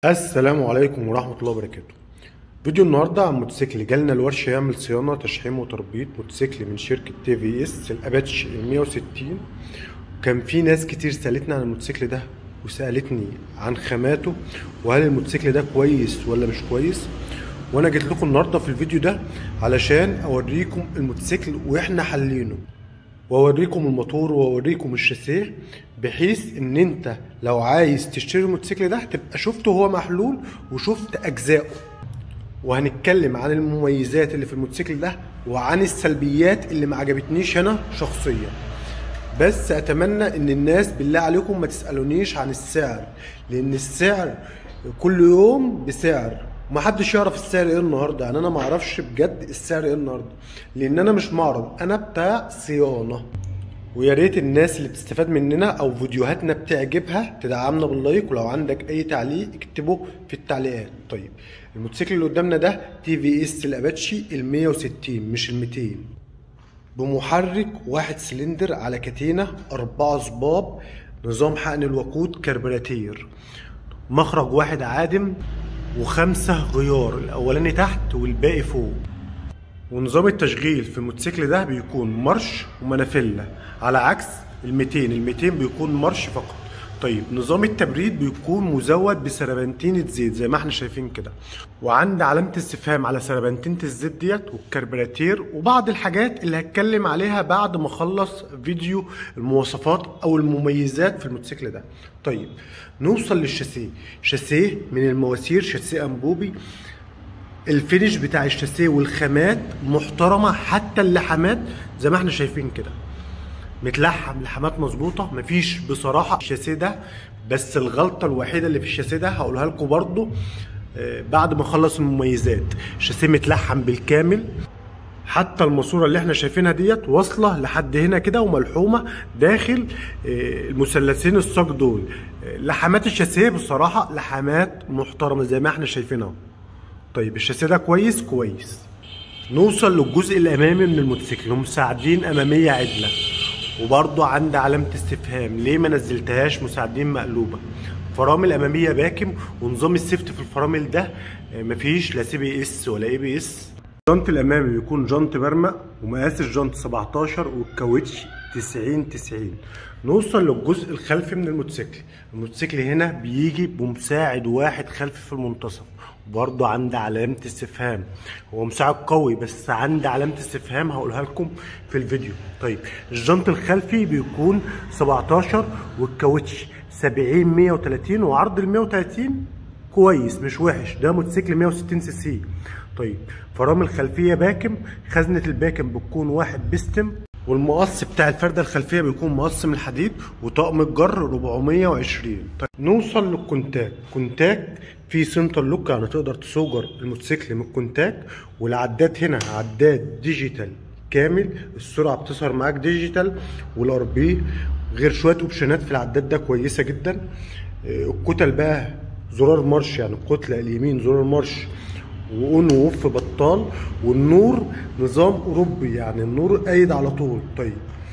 السلام عليكم ورحمة الله وبركاته فيديو النهاردة عن موتوسيكل جالنا الورشة يعمل صيانة تشحيم وتربيط موتوسيكل من شركة تي في اس الاباتش ال 160 كان في ناس كتير سألتني عن الموتوسيكل ده وسألتني عن خاماته وهل الموتوسيكل ده كويس ولا مش كويس وانا جيت لكم النهارده في الفيديو ده علشان اوريكم الموتوسيكل واحنا حلينه واوريكم الموتور واوريكم الشاسيه بحيث ان انت لو عايز تشتري الموتوسيكل ده تبقى شفته هو محلول وشفت اجزائه وهنتكلم عن المميزات اللي في الموتوسيكل ده وعن السلبيات اللي ما عجبتنيش انا شخصيا بس اتمنى ان الناس بالله عليكم ما تسالونيش عن السعر لان السعر كل يوم بسعر ومحدش يعرف السعر ايه النهارده يعني انا ما اعرفش بجد السعر ايه النهارده لان انا مش معرض انا بتاع صيانه ويا ريت الناس اللي بتستفاد مننا او فيديوهاتنا بتعجبها تدعمنا باللايك ولو عندك اي تعليق اكتبه في التعليقات طيب الموتوسيكل اللي قدامنا ده تي في اس الاباتشي ال 160 مش ال 200 بمحرك واحد سلندر على كتينة أربعة صباب نظام حقن الوقود كربراتير مخرج واحد عادم وخمسة غيار الأولاني تحت والباقي فوق ونظام التشغيل في الموتوسيكل ده بيكون مارش ومنافلة على عكس ال 200 ال 200 بيكون مارش فقط طيب نظام التبريد بيكون مزود بسربنتينة زيت زي ما احنا شايفين كده وعندي علامة استفهام على سربنتينة الزيت ديت والكربراتير وبعض الحاجات اللي هتكلم عليها بعد ما اخلص فيديو المواصفات او المميزات في الموتوسيكل ده طيب نوصل للشاسيه شاسيه من المواسير شاسيه انبوبي الفينش بتاع الشاسيه والخامات محترمه حتى اللحامات زي ما احنا شايفين كده متلحم لحمات مظبوطه مفيش بصراحه الشاسيه ده بس الغلطه الوحيده اللي في الشاسيه ده هقولها لكم برضو آه، بعد ما اخلص المميزات الشاسيه متلحم بالكامل حتى الماسوره اللي احنا شايفينها ديت واصله لحد هنا كده وملحومه داخل آه، المثلثين الصاج دول آه، لحمات الشاسيه بصراحه لحمات محترمه زي ما احنا شايفينها طيب الشاسيه ده كويس كويس نوصل للجزء الامامي من الموتوسيكل مساعدين اماميه عدله وبرضه عندي علامه استفهام ليه ما نزلتهاش مساعدين مقلوبه فرامل اماميه باكم ونظام السيفت في الفرامل ده آه، مفيش لا سي بي اس ولا اي بي اس الجنط الامامي بيكون جنط برمق ومقاس الجنط 17 والكاوتش 90 90 نوصل للجزء الخلفي من الموتوسيكل الموتوسيكل هنا بيجي بمساعد واحد خلفي في المنتصف برضه عندي علامة استفهام هو مساعد قوي بس عندي علامة استفهام هقولها لكم في الفيديو طيب الجنط الخلفي بيكون 17 والكاوتش 70 130 وعرض ال 130 كويس مش وحش ده موتوسيكل 160 سي سي طيب فرامل خلفيه باكم خزنه الباكم بتكون واحد بيستم والمقص بتاع الفرده الخلفيه بيكون مقص من الحديد وطقم الجر 420 طيب نوصل للكونتاك كونتاك في سنتر لوك يعني تقدر تسوجر الموتوسيكل من الكونتاك والعداد هنا عداد ديجيتال كامل السرعه بتظهر معاك ديجيتال والار بي غير شويه اوبشنات في العداد ده كويسه جدا آه، الكتل بقى زرار مارش يعني الكتله اليمين زرار مارش واون ووف بطال والنور نظام اوروبي يعني النور قايد على طول طيب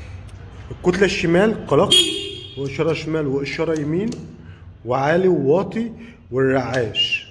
الكتله الشمال قلق واشاره شمال واشاره يمين وعالي وواطي والرعاش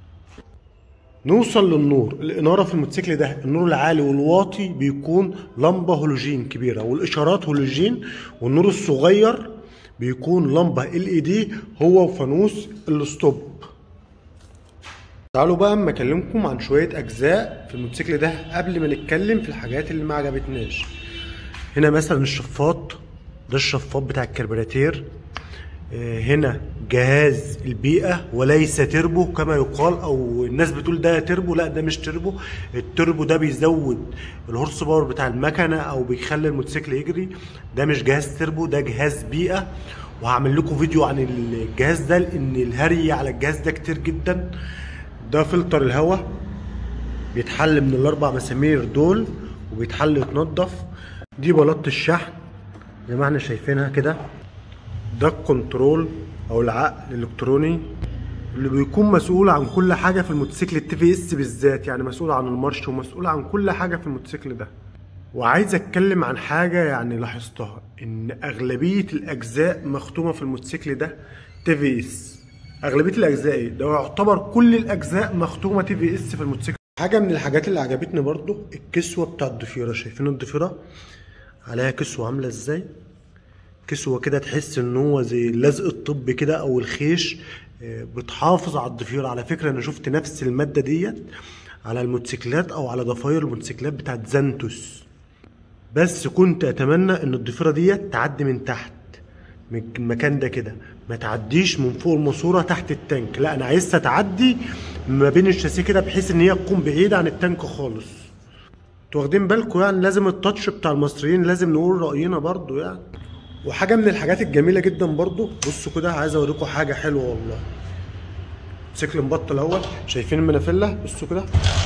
نوصل للنور الاناره في الموتوسيكل ده النور العالي والواطي بيكون لمبه هولوجين كبيره والاشارات هولوجين والنور الصغير بيكون لمبه ال اي دي هو وفانوس الستوب تعالوا بقى اما اكلمكم عن شويه اجزاء في الموتوسيكل ده قبل ما نتكلم في الحاجات اللي ما عجبتناش هنا مثلا الشفاط ده الشفاط بتاع الكربراتير آه، هنا جهاز البيئة وليس تربو كما يقال او الناس بتقول ده تربو لا ده مش تربو التربو ده بيزود الهورس باور بتاع المكنة او بيخلي الموتوسيكل يجري ده مش جهاز تربو ده جهاز بيئة وهعمل لكم فيديو عن الجهاز ده لان الهري على الجهاز ده كتير جدا ده فلتر الهواء بيتحل من الاربع مسامير دول وبيتحل يتنضف دي بلاطه الشحن زي ما احنا شايفينها كده ده الكنترول او العقل الالكتروني اللي بيكون مسؤول عن كل حاجه في الموتوسيكل التي في اس بالذات يعني مسؤول عن المارش ومسؤول عن كل حاجه في الموتوسيكل ده وعايز اتكلم عن حاجه يعني لاحظتها ان اغلبيه الاجزاء مختومه في الموتوسيكل ده تي في اس اغلبيه الاجزاء ايه ده يعتبر كل الاجزاء مختومه تي في اس في الموتوسيكل حاجه من الحاجات اللي عجبتني برضو الكسوه بتاع الضفيره شايفين الضفيره عليها كسوه عامله ازاي كسوه كده تحس ان هو زي لزق الطب كده او الخيش آه، بتحافظ على الضفيره على فكره انا شفت نفس الماده ديت على الموتوسيكلات او على ضفاير الموتوسيكلات بتاعت زانتوس بس كنت اتمنى ان الضفيره ديت تعدي من تحت من المكان ده كده ما تعديش من فوق الماسوره تحت التانك لا انا عايزها تعدي ما بين الشاسيه كده بحيث ان هي تكون بعيده عن التانك خالص انتوا واخدين بالكم يعني لازم التاتش بتاع المصريين لازم نقول راينا برضو يعني وحاجه من الحاجات الجميله جدا برضو بصوا كده عايز اوريكم حاجه حلوه والله موتوسيكل مبطل اهوت شايفين المنافله بصوا كده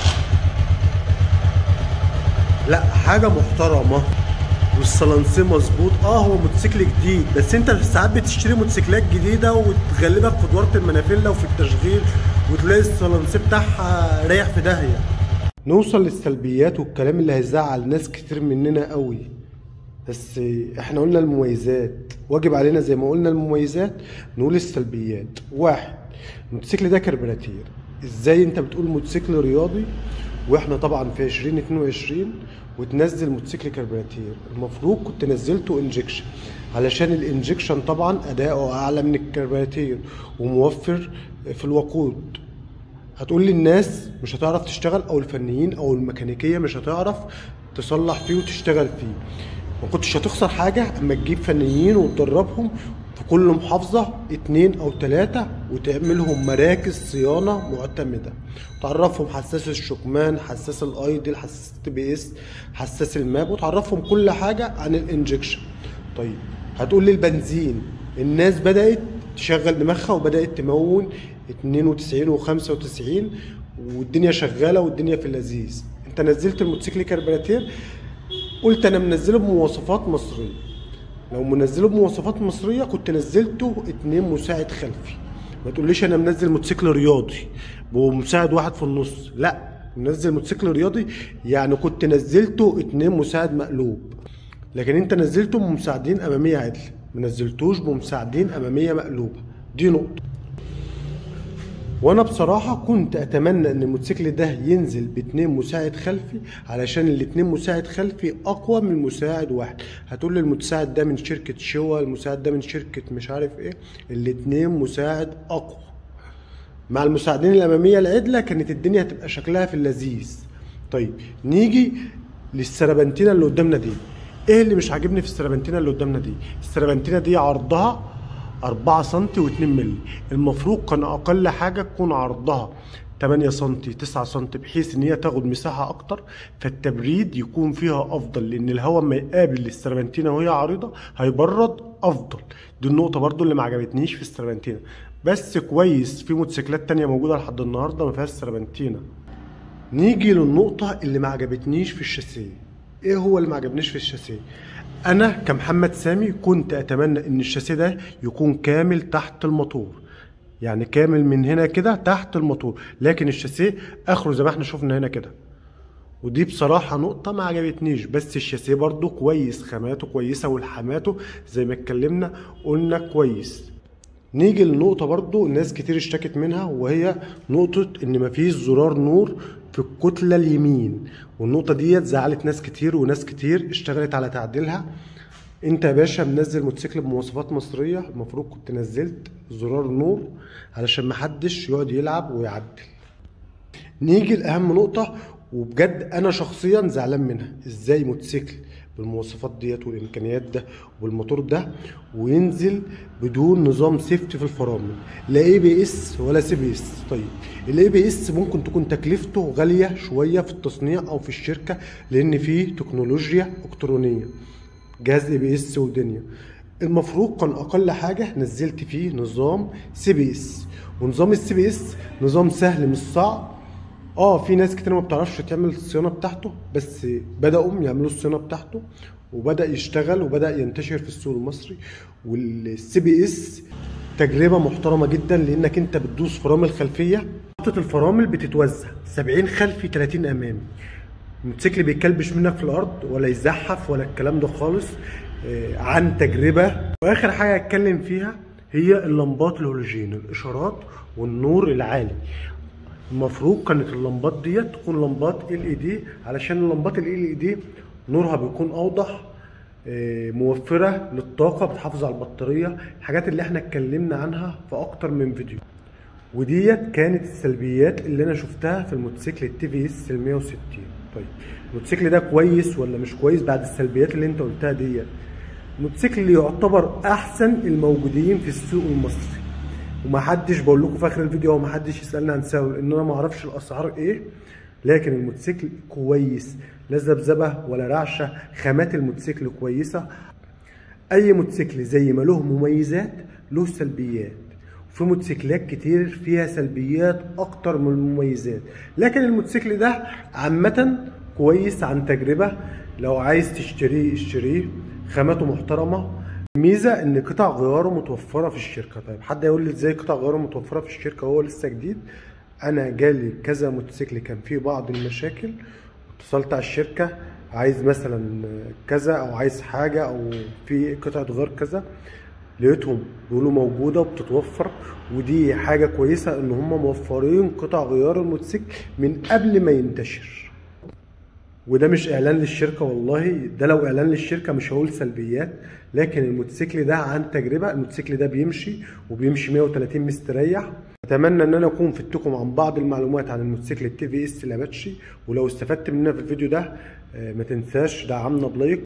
لا حاجه محترمه والصلانسيه مظبوط اه هو موتوسيكل جديد بس انت ساعات بتشتري موتوسيكلات جديده وتغلبك في دواره المنافله وفي التشغيل وتلاقي الصلانسيه بتاعها رايح في داهيه نوصل للسلبيات والكلام اللي هيزعل ناس كتير مننا قوي بس احنا قلنا المميزات واجب علينا زي ما قلنا المميزات نقول السلبيات واحد الموتوسيكل ده كربراتير ازاي انت بتقول موتوسيكل رياضي واحنا طبعا في 2022 وتنزل موتوسيكل كربراتير المفروض كنت نزلته انجكشن علشان الانجكشن طبعا اداؤه اعلى من الكربراتير وموفر في الوقود هتقول للناس مش هتعرف تشتغل او الفنيين او الميكانيكيه مش هتعرف تصلح فيه وتشتغل فيه ما كنتش هتخسر حاجه اما تجيب فنيين وتدربهم في كل محافظة اتنين أو تلاتة وتعملهم مراكز صيانة معتمدة تعرفهم حساس الشكمان حساس الايدل حساس التي بي اس حساس الماب وتعرفهم كل حاجة عن الانجكشن طيب هتقول لي البنزين الناس بدأت تشغل دماغها وبدأت تمون 92 و95 والدنيا شغالة والدنيا في اللذيذ انت نزلت الموتوسيكل كربراتير قلت انا منزله بمواصفات مصريه لو منزله بمواصفات مصريه كنت نزلته اتنين مساعد خلفي ما تقوليش انا منزل موتوسيكل رياضي بمساعد واحد في النص لا منزل موتوسيكل رياضي يعني كنت نزلته اتنين مساعد مقلوب لكن انت نزلته بمساعدين اماميه عدل ما نزلتوش بمساعدين اماميه مقلوبه دي نقطه وانا بصراحه كنت اتمنى ان الموتوسيكل ده ينزل باتنين مساعد خلفي علشان الاتنين مساعد خلفي اقوى من مساعد واحد هتقول لي المساعد ده من شركه شوا المساعد ده من شركه مش عارف ايه الاتنين مساعد اقوى مع المساعدين الاماميه العدله كانت الدنيا هتبقى شكلها في اللذيذ طيب نيجي للسربنتينه اللي قدامنا دي ايه اللي مش عاجبني في السربنتينه اللي قدامنا دي السربنتينه دي عرضها 4 سم و2 مللي المفروض كان اقل حاجه تكون عرضها 8 سم 9 سم بحيث ان هي تاخد مساحه اكتر فالتبريد يكون فيها افضل لان الهواء ما يقابل السربنتينه وهي عريضه هيبرد افضل دي النقطه برضو اللي ما عجبتنيش في السربنتينه بس كويس في موتوسيكلات تانية موجوده لحد النهارده ما فيهاش سربنتينه نيجي للنقطه اللي ما عجبتنيش في الشاسيه ايه هو اللي ما عجبنيش في الشاسيه انا كمحمد سامي كنت اتمنى ان الشاسيه ده يكون كامل تحت الموتور يعني كامل من هنا كده تحت الموتور لكن الشاسيه اخره زي ما احنا شفنا هنا كده ودي بصراحة نقطة ما عجبتنيش بس الشاسيه برضو كويس خاماته كويسة والحماته زي ما اتكلمنا قلنا كويس نيجي لنقطة برضو الناس كتير اشتكت منها وهي نقطة ان مفيش زرار نور في الكتلة اليمين والنقطة ديت زعلت ناس كتير وناس كتير اشتغلت على تعديلها انت يا باشا منزل موتوسيكل بمواصفات مصرية المفروض كنت نزلت زرار نور علشان محدش يقعد يلعب ويعدل نيجي لأهم نقطة وبجد انا شخصيا زعلان منها ازاي موتوسيكل بالمواصفات ديت والامكانيات ده والموتور ده وينزل بدون نظام سيفتي في الفرامل لا اي بي اس ولا سي بي اس طيب الاي بي اس ممكن تكون تكلفته غاليه شويه في التصنيع او في الشركه لان فيه تكنولوجيا الكترونيه جهاز اي بي اس ودنيا المفروض كان اقل حاجه نزلت فيه نظام سي بي اس ونظام السي بي اس نظام سهل مش صعب اه في ناس كتير ما بتعرفش تعمل الصيانه بتاعته بس بداوا يعملوا الصيانه بتاعته وبدا يشتغل وبدا ينتشر في السوق المصري والسي بي اس تجربه محترمه جدا لانك انت بتدوس فرامل خلفيه نقطه الفرامل بتتوزع 70 خلفي 30 امامي الموتوسيكل بيكلبش منك في الارض ولا يزحف ولا الكلام ده خالص آه، عن تجربه واخر حاجه اتكلم فيها هي اللمبات الهولوجين الاشارات والنور العالي المفروض كانت اللمبات ديت تكون لمبات ال اي دي علشان اللمبات ال اي دي نورها بيكون اوضح آه، موفره للطاقه بتحافظ على البطاريه الحاجات اللي احنا اتكلمنا عنها في اكتر من فيديو وديت كانت السلبيات اللي انا شفتها في الموتوسيكل التي في اس ال 160 طيب الموتوسيكل ده كويس ولا مش كويس بعد السلبيات اللي انت قلتها ديت الموتوسيكل اللي يعتبر احسن الموجودين في السوق المصري ومحدش بقول لكم في اخر الفيديو ومحدش يسالني عن سعره لان انا ما اعرفش الاسعار ايه لكن الموتوسيكل كويس لا ذبذبه ولا رعشه خامات الموتوسيكل كويسه اي موتوسيكل زي ما له مميزات له سلبيات في موتوسيكلات كتير فيها سلبيات اكتر من المميزات لكن الموتوسيكل ده عامة كويس عن تجربة لو عايز تشتريه اشتريه خاماته محترمة ميزة ان قطع غياره متوفرة في الشركة طيب حد يقول لي ازاي قطع غياره متوفرة في الشركة وهو لسه جديد انا جالي كذا موتوسيكل كان فيه بعض المشاكل اتصلت على الشركة عايز مثلا كذا او عايز حاجة او في قطعة غيار كذا لقيتهم بيقولوا موجوده وبتتوفر ودي حاجه كويسه ان هم موفرين قطع غيار الموتوسيكل من قبل ما ينتشر وده مش اعلان للشركه والله ده لو اعلان للشركه مش هقول سلبيات لكن الموتوسيكل ده عن تجربه الموتوسيكل ده بيمشي وبيمشي 130 مستريح اتمنى ان انا اكون فدتكم عن بعض المعلومات عن الموتوسيكل التي في اس الاباتشي ولو استفدت منها في الفيديو ده آه، ما تنساش دعمنا بلايك